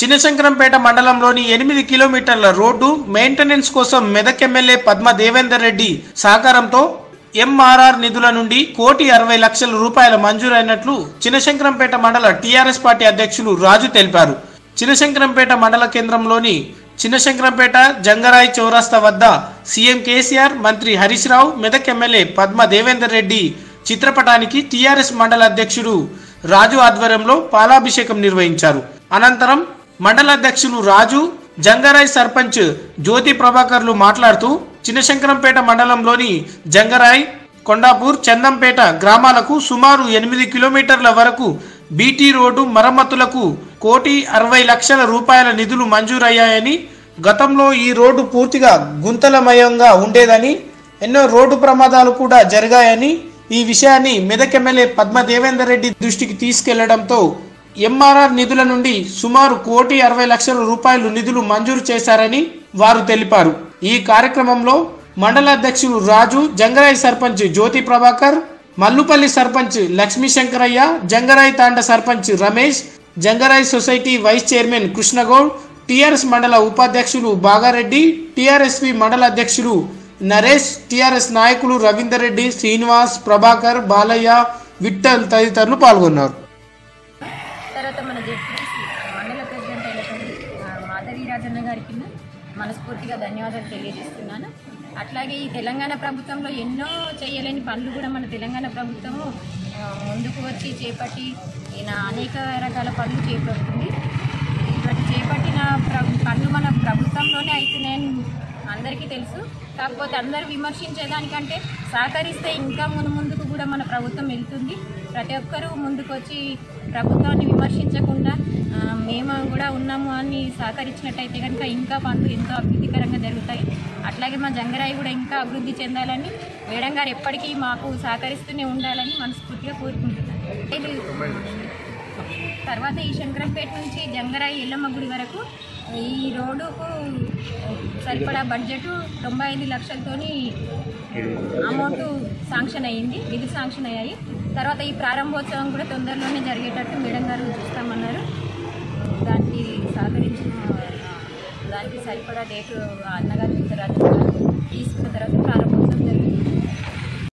చిన్నశంకరంపేట మండలంలోని ఎనిమిది కిలోమీటర్ల రోడ్డు మెయింటెనెన్స్ కోసం మెదక్ ఎమ్మెల్యే పద్మ దేవేందర్ రెడ్డి సహకారంతో ఎంఆర్ఆర్ నిధుల నుండి కోటి అరవై లక్షల రూపాయల మంజూరైనట్లు చిన్నశంకరంపేట మండల టీఆర్ఎస్ పార్టీ అధ్యక్షులు రాజు తెలిపారు చిన్నశంకరంపేట మండల కేంద్రంలోని చిన్నశంకరంపేట జంగరాయ్ చౌరస్తా వద్ద సీఎం కేసీఆర్ మంత్రి హరీష్ రావు మెదక్ ఎమ్మెల్యే పద్మ దేవేందర్ రెడ్డి చిత్రపటానికి టీఆర్ఎస్ మండల అధ్యక్షుడు రాజు ఆధ్వర్యంలో పాలాభిషేకం నిర్వహించారు అనంతరం మండల అధ్యక్షులు రాజు జంగరాయ్ సర్పంచ్ జ్యోతి ప్రభాకర్లు మాట్లాడుతూ చిన్నశంకరంపేట మండలంలోని జంగరాయ్ కొండాపూర్ చందంపేట గ్రామాలకు సుమారు ఎనిమిది కిలోమీటర్ల వరకు బీటీ రోడ్డు మరమ్మతులకు కోటి అరవై లక్షల రూపాయల నిధులు మంజూరయ్యాయని గతంలో ఈ రోడ్డు పూర్తిగా గుంతలమయంగా ఉండేదని ఎన్నో రోడ్డు ప్రమాదాలు కూడా జరిగాయని ఈ విషయాన్ని మెదక్ ఎమ్మెల్యే పద్మ దేవేందర్ రెడ్డి దృష్టికి తీసుకెళ్లడంతో ఎంఆర్ఆర్ నిధుల నుండి సుమారు కోటి అరవై లక్షల రూపాయలు నిధులు మంజూరు చేశారని వారు తెలిపారు ఈ కార్యక్రమంలో మండల అధ్యక్షులు Raju Jangarai sarpanch Jyothi Prabhakar Mallupalli sarpanch Lakshmi Shankaraiah Jangarai Thanda sarpanch Ramesh Jangarai society vice chairman Krishnagoud TRS మండల ఉపాధ్యక్షులు బాగారెడ్డి టిఆర్ఎస్పి మండల అధ్యక్షులు నరేష్ టిఆర్ఎస్ నాయకులు రవీందర్ రెడ్డి శ్రీనివాస్ ప్రభాకర్ బాలయ్య విఠల్ తదితరులు పాల్గొన్నారు తర్వాత మన జెడ్పీటీసీ మండల ప్రెసిడెంట్ అయినటువంటి ఆ, మాధవి రాజన్న గారికి మనస్ఫూర్తిగా ధన్యవాదాలు తెలియజేస్తున్నాను అట్లాగే ఈ తెలంగాణ ప్రభుత్వంలో ఎన్నో చేయలేని పనులు కూడా మన తెలంగాణ ప్రభుత్వము ఆ, ముందుకు వచ్చి చేపట్టి ఈయన అనేక రకాల పనులు చేపడుతుంది ఇటువంటి చేపట్టిన ప్ర పనులు మన ప్రభుత్వంలోనే అవుతున్నాయని అందరికీ తెలుసు కాకపోతే అందరూ విమర్శించేదానికంటే సహకరిస్తే ఇంకా మును ముందుకు కూడా మన ప్రభుత్వం వెళ్తుంది ప్రతి ఒక్కరూ ముందుకు వచ్చి ప్రభుత్వాన్ని విమర్శించకుండా ఆ, మేము కూడా ఉన్నాము అని సహకరించినట్టయితే కనుక ఇంకా పనులు ఎంతో అభివృద్ధికరంగా జరుగుతాయి అట్లాగే మా జంగరాయి కూడా ఇంకా అభివృద్ధి చెందాలని మేడం గారు ఎప్పటికీ మాకు సహకరిస్తూనే ఉండాలని మనస్ఫూర్తిగా కోరుకుంటున్నాను ఇది తర్వాత ఈ శంకరంపేట నుంచి జంగరాయి ఎల్లమ్మ గుడి వరకు ఈ రోడ్డుకు సరిపడా బడ్జెట్ తొంభై ఐదు లక్షలతోని అమౌంట్ శాంక్షన్ అయ్యింది నిధులు శాంక్షన్ అయ్యాయి తర్వాత ఈ ప్రారంభోత్సవం కూడా తొందరలోనే జరిగేటట్టు మేడం గారు చూస్తామన్నారు దానికి సహకరించిన దానికి సరిపడా డేటు అన్నగారు చెప్తారు తీసుకున్న తర్వాత ప్రారంభ